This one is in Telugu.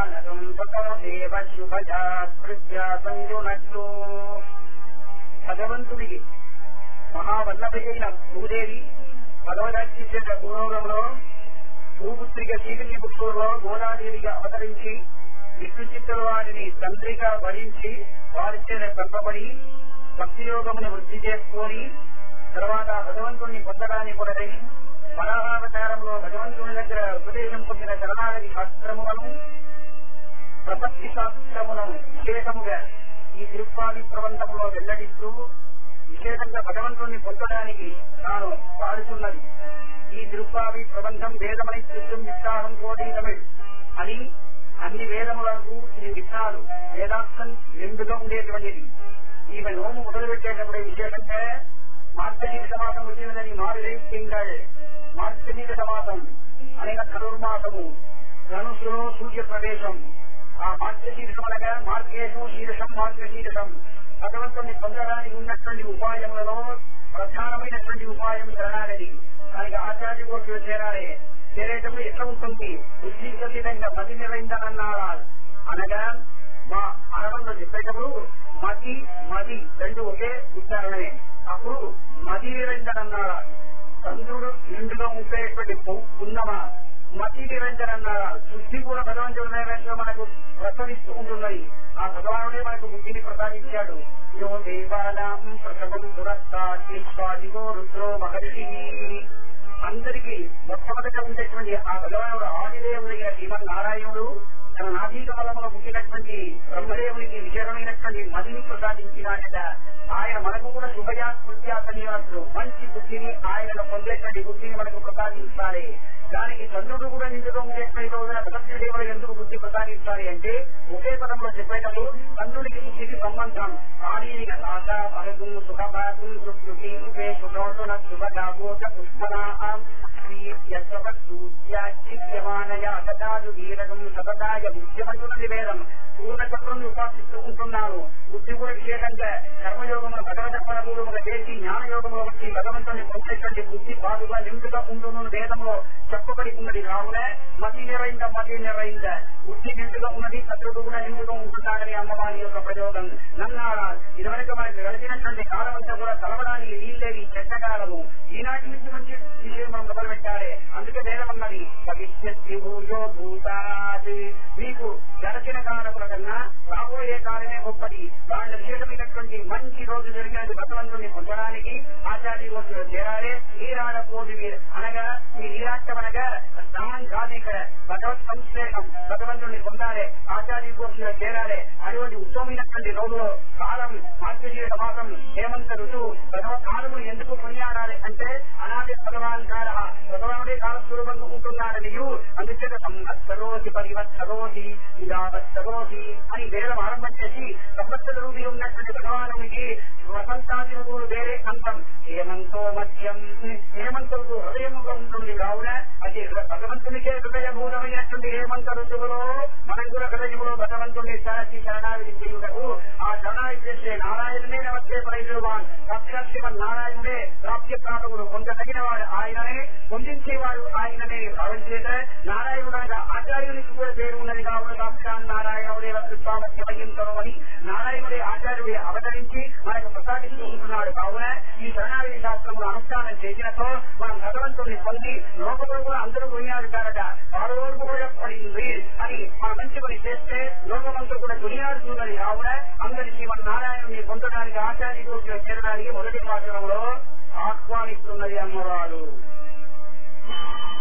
వానరం తతో దేవ శుభజా కృత్య సంయునట్టు భగవంతుడికి మహావల్లభి అయిన భూదేవి భగవదాచ్య పూర్వంలో భూపుత్రిక శ్రీవిల్లి పుత్తూరులో గోదాదేవిగా అవతరించి విష్ణు చిత్తుల వారిని తండ్రిగా వరించి వారి చేత పెంపబడి భక్తి యోగమును వృద్ధి చేసుకొని తర్వాత భగవంతుణ్ణి పొందడానికి కొరకై వరాహావతారంలో భగవంతుని దగ్గర ఉపదేశం పొందిన శరణాగతి శాస్త్రములను ప్రపత్తి శాస్త్రములను విశేషముగా ఈ తిరుప్పాది ప్రబంధంలో వెల్లడిస్తూ విశేషంగా భగవంతుణ్ణి పొందడానికి తాను పాడుతున్నది ఈ తిరుప్పాది ప్రబంధం వేదమని కృష్ణం విస్తారం కోటి తమిళ్ అని అన్ని వేదములకు ఇది విత్తాలు వేదాంతం రెండుగా ఉండేటువంటిది ఈమె నోము మొదలుపెట్టేటప్పుడు విశేషంగా మార్గశీర్ష మాసం వచ్చిందని మారులే తింగళ్ మార్గశీర్ష మాసం అనేక ధనుర్మాసము ధనుసులో సూర్య ప్రవేశం ఆ మార్గశీర్షం అనగా మార్గేశం శీర్షం మార్గశీర్షం భగవంతుని పొందడానికి ఉన్నటువంటి ఉపాయములలో ప్రధానమైనటువంటి ఉపాయం శరణాగతి దానికి ఆచార్య కోర్టు చేరాలి చేరేటప్పుడు ఎట్లా ఉంటుంది బుద్ధి ఖచ్చితంగా మతి నిరైందనన్నారా అనగా మా అరవంలో చెప్పేటప్పుడు మతి మది రెండు ఒకే ఉచ్చారణమే అప్పుడు మతి నిరంజనన్నారా చంద్రుడు నిండుగా ఉండేటువంటి పున్నమ మతి నిరంజనన్నారా శుద్ధి కూడా భగవంతుడు నైవేద్యం మనకు ప్రసరిస్తూ ఉంటున్నది ఆ భగవానుడే మనకు బుద్ధిని ప్రసాదించాడు యో దేవానాం ప్రసవం దురస్తాదిగో రుద్రో మహర్షి అందరికీ మొట్టమొదట ఉండేటువంటి ఆ భగవానుడు ఆదిదేవుడైన శ్రీమన్నారాయణుడు తన నాభీకమలములో పుట్టినటువంటి బ్రహ్మదేవునికి విశేషమైనటువంటి మదిని ప్రసాదించినాడట ఆయన మనకు కూడా శుభయా కృత్యాసన్యాలు మంచి బుద్ధిని ఆయన పొందేటువంటి బుద్ధిని మనకు ప్రసాదించాలి దానికి చంద్రుడు కూడా నిండుగా ఉండేటువంటి రోజున భగవద్దేవుడు ఎందుకు బుద్ధి ప్రసాదించాలి అంటే ఒకే పదంలో చెప్పేటప్పుడు చంద్రుడికి బుద్ధికి సంబంధం శారీరక సాధ పరగం సుఖభాగం సుఖి ఉపే సుఖోషణ శుభగాగోచ పుష్పనాహం సూర్యాచిత్యమానయ సదాదు వీరగం సపదాయ ముఖ్యమంతున్నది వేదం పూర్ణచక్రం ఉపాసిస్తూ ఉంటున్నారు బుద్ధి కూడా విశేషంగా కర్మయోగములు భగవత పరపూర్వక చేసి జ్ఞానయోగంలో వచ్చి భగవంతుని పొందేటువంటి బుద్ధి బాధగా నిండుగా ఉంటున్న వేదంలో చెప్పబడి ఉన్నది కావున మతి నిరైంద మతి నిరైంద బుద్ధి నిండుగా ఉన్నది శత్రుడు కూడా నిండుగా ఉంటున్నాడని అమ్మవారి యొక్క ప్రయోగం నన్నారా ఇదివరకు మనకి గడిచినటువంటి కాలం అంతా కూడా తలవడానికి నీళ్ళేవి చెడ్డకాలము ఈనాటి నుంచి మంచి విషయం మనం మొదలు పెట్టాలి అందుకే వేదమన్నది భవిష్యత్ భూయో భూతాత్ మీకు గడచిన కాలముల కన్నా రాబోయే కాలమే గొప్పది వాళ్ళ విశేషమైనటువంటి మంచి రోజు జరిగినది భగవంతుని పొందడానికి ఆచార్య రోజులు చేరాలి ఈరాడ కోటి మీరు అనగా మీ నీరాష్టం అనగా స్నానం కాదు ఇక్కడ భగవత్ సంశ్లేషం భగవంతుని పొందాలి ఆచార్య కోర్సులో చేరాలి అటువంటి ఉత్తమమైనటువంటి రోజులో కాలం మార్గజీవిత మాసం హేమంత ఋతువు భగవత్ కాలము ఎందుకు కొనియాడాలి అంటే అనాది భగవాన్ కాల భగవానుడే కాలస్వరూపంగా ఉంటున్నాడని అందుచేత సంవత్సరోసి పరివత్సరోసి ఇదావత్సరోసి అని వేదం ఆరంభం చేసి సంవత్సర రూపి ఉన్నటువంటి భగవానునికి వసంతాది ఋతువులు వేరే అంతం హేమంతో మధ్యం హేమంత ఋతువు హృదయముగా ఉంటుంది కావున అది భగవంతునికే హృదయభూతమైనటువంటి హేమంత ఋతువులో మనం కూడా హృదయములో భగవంతుని శాంతి శరణాగతి చేయుటకు ఆ శరణాగతి చేసే నారాయణుడే నమస్తే పరైదువాన్ సాక్షాత్ శ్రీమన్ నారాయణుడే ప్రాప్య ప్రాపములు పొందదగిన వాడు ఆయననే పొందించేవాడు ఆయననే భావించేట నారాయణుడనగా ఆచార్యునికి కూడా పేరు ఉన్నది కావున సాక్షాత్ నారాయణుడే వృత్తామని నారాయణుడే ఆచార్యుడే అవతరించి మనకు ప్రసాదిస్తూ ఉంటున్నాడు కావున ఈ శరణాగతి శాస్త్రములు అనుష్ఠానం చేసినతో మనం భగవంతుడిని పొంది లోకంలో కూడా అందరూ కొనియాడుతారట వారు కూడా పడింది అని మన మంచి పని చేస్తే లోకమంతా కూడా కొనియాడుతున్నది కావున అందరి శ్రీమన్ నారాయణుని పొందడానికి ఆచార్య కోర్టులో చేరడానికి మొదటి పాత్రలో ఆహ్వానిస్తున్నది అమ్మవారు